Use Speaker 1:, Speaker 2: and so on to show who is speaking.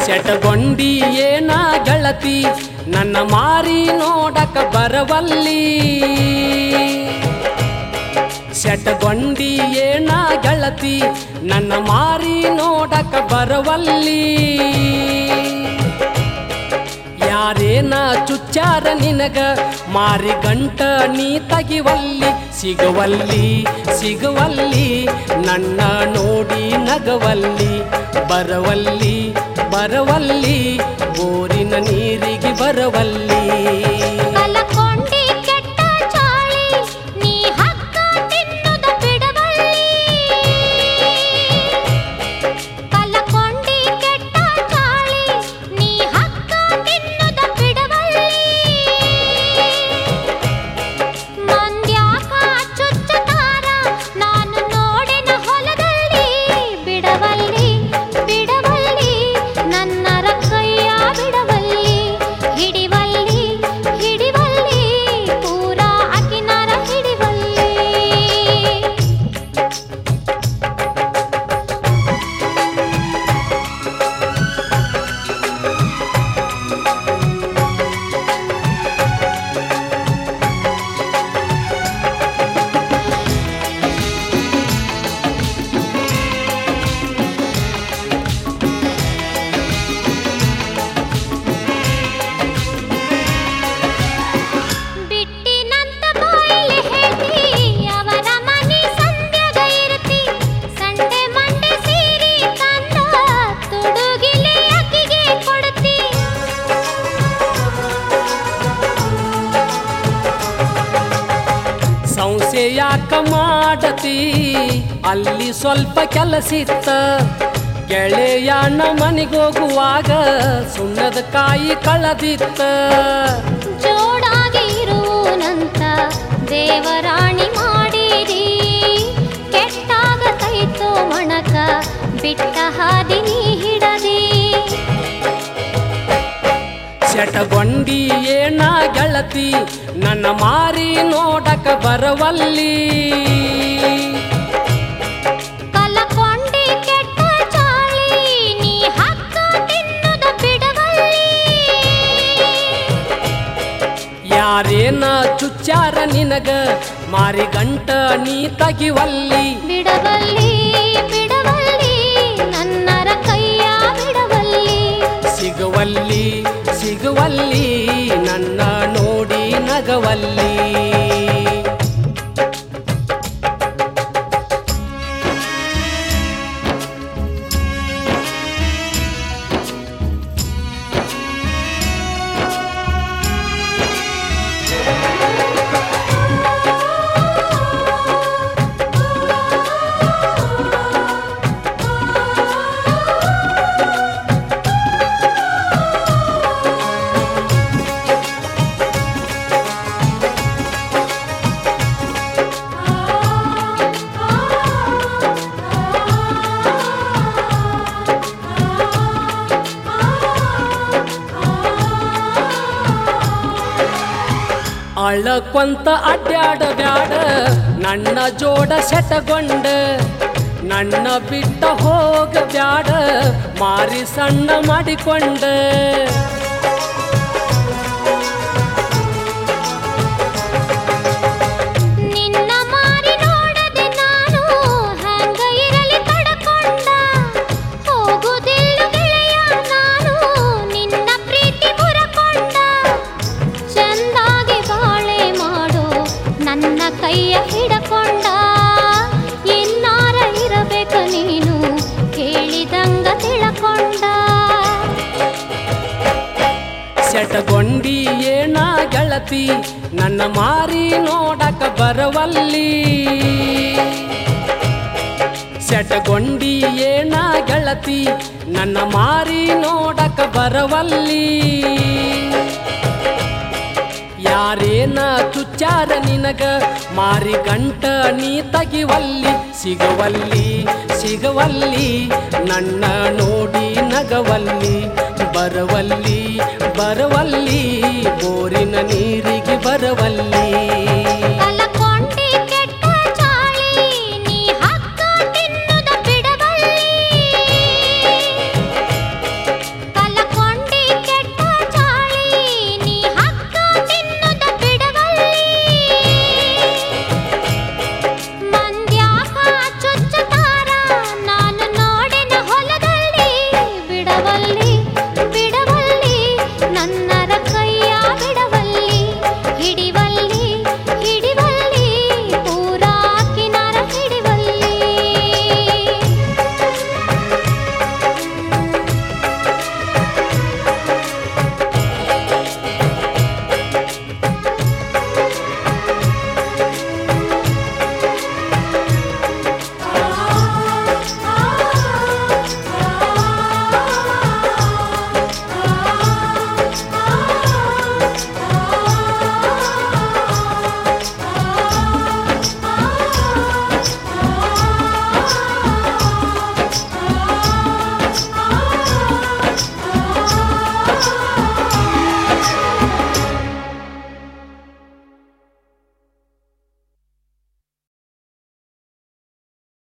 Speaker 1: ಸೆಟಗೊಂಡಿ ಏನ ಗೆಳತಿ ನನ್ನ ಮಾರಿ ನೋಡಕ ಬರವಲ್ಲಿ ಸೆಟಗೊಂಡಿ ಏನ ಗೆಳತಿ ನನ್ನ ಮಾರಿ ನೋಡಕ ಬರವಲ್ಲಿ ಯಾರೇನ ಚುಚ್ಚಾರ ನಿನಗ ಮಾರಿ ಗಂಟ ನೀ ತಗಿವಲ್ಲಿ ಸಿಗವಲ್ಲಿ ಸಿಗವಲ್ಲಿ ನನ್ನ ನೋಡಿ ನಗವಲ್ಲಿ ಬರವಲ್ಲಿ ಬರವಲ್ಲಿ ಬೋರಿನ ನೀರಿಗೆ ಬರವಲ್ಲಿ
Speaker 2: ಕಲಕೊಂಡಿ ಕೆಟ್ಟ ಚಾಳಿ ನೀ ಹಕ್ಕ ತಿನ್ನುದ ಬಿಡವಲ್ಲಿ ಕಲಕೊಂಡಿ ಕೆಟ್ಟ ಚಾಳಿ ನೀ ಹಕ್ಕ ತಿನ್ನುದ ಬಿಡವಲ್ಲಿ ಮಂದ್ಯಾಕ ಚುಚ್ಚತಾರ ನಾನು ನೋಡಿನ ಹೊಲದಲ್ಲಿ ಬಿಡವಲ್ಲಿ ಬಿಡವಲ್ಲಿ ನನ್ನರ ಕೈಯ ಬಿಡವಲ್ಲಿ ಹಿಡಿವಲ್ಲಿ ಹಿಡಿವಲ್ಲಿ ಪೂರಾ ಅಕಿನರ ಹಿಡಿವಲ್ಲಿ ಬಿಟ್ಟಿನಂತ ಬಾಯಿಲೆ ಹೇಳ್ತಿ ಅವರ ಮನೆ ಸಂಧ್ಯಾಗ ಇರ್ತಿ ಸಂಡೆ ಮಂಡೆ ಸೀರೆ ತಂದ ತುಡುಗಿಲೆ ಅಕ್ಕಿಗೆ ಕೊಡ್ತಿ
Speaker 1: ಸಂಸೆ ಯಾಕ ಮಾಡತಿ ಅಲ್ಲಿ ಸ್ವಲ್ಪ ಕೆಲಸಿತ್ತ ಗೆಳೆಯನ ಮನೆಗೋಗುವಾಗ ಸುಣ್ಣದ ಕಾಯಿ ಕಳದಿತ್ತ
Speaker 2: ಜೋಡಾಗಿ ಇರುವನಂತ ದೇವರಾಣಿ ಮಾಡಿರಿ ಕೆಟ್ಟಾಗ ಕೈತೋ ಮಣಕ ಬಿಟ್ಟ ಹಾದಿ ನೀ ಹಿಡದಿ
Speaker 1: ಸೆಟಗೊಂಡಿ ಏನ ಗೆಳತಿ ನನ್ನ ಮಾರಿ ನೋಡಕ ಬರವಲ್ಲಿ
Speaker 2: ಕಲಕೊಂಡಿ ಕೆಟ್ಟ ಚಾಳಿ ನೀ ಹಕ್ಕ ತಿನ್ನುದ ಬಿಡವಲ್ಲಿ
Speaker 1: ಯಾರೇನ ಚುಚ್ಚಾರ ನಿನಗ ಮಾರಿ ಗಂಟ ನೀ ತಗಿವಲ್ಲಿ
Speaker 2: ಬಿಡವಲ್ಲಿ ಬಿಡವಲ್ಲಿ ನನ್ನರ ಕೈಯ ಬಿಡವಲ್ಲಿ
Speaker 1: ಸಿಗುವಲ್ಲಿ ಸಿಗುವಲ್ಲಿ ನನ್ನ ನೋಡಿ ನಗವಲ್ಲಿ ಅಳಕೊಂತ ಅಡ್ಡಾಡ ಬ್ಯಾಡ ನನ್ನ ಜೋಡ ಸೆಟಗೊಂಡ ನನ್ನ ಬಿಟ್ಟ ಹೋಗ ಬ್ಯಾಡ ಮಾರಿ ಸಣ್ಣ ಮಾಡಿಕೊಂಡ
Speaker 2: ನಿನ್ನ ಮಾರಿ ನೋಡದೆ ನಾನು ಹ್ಯಾಂಗ ಇರಲಿ ತಡಕೊಂಡ ಹೋಗುದಿಲ್ಲ ಗೆಳೆಯ ನಾನು ನಿನ್ನ ಪ್ರೀತಿ ಮುರಕೊಂಡ ಚಂದಾಗಿ ಬಾಳೆ ಮಾಡು ನನ್ನ ಕೈಯ ಹಿಡಕೊಂಡ ಇನ್ನಾರ ಇರಬೇಕ ನೀನು ಹೇಳಿದಂಗ ತಿಳಕೊಂಡ
Speaker 1: ಸೆಟಗೊಂಡಿ ಏನ ಗೆಳತಿ ನನ್ನ ಮಾರಿ ನೋಡಕ ಬರವಲ್ಲಿ ಸೆಟಗೊಂಡಿ ಏನ ಗೆಳತಿ ನನ್ನ ಮಾರಿ ನೋಡಕ ಬರವಲ್ಲಿ ಯಾರೇನ ಚುಚ್ಚಾರ ನಿನಗ ಮಾರಿ ಗಂಟ ನೀ ತಗಿವಲ್ಲಿ ಸಿಗವಲ್ಲಿ ಸಿಗವಲ್ಲಿ ನನ್ನ ನೋಡಿ ನಗವಲ್ಲಿ ಬರವಲ್ಲಿ ಬರವಲ್ಲಿ ಬೋರಿನ ನೀರಿಗೆ ಬರವಲ್ಲಿ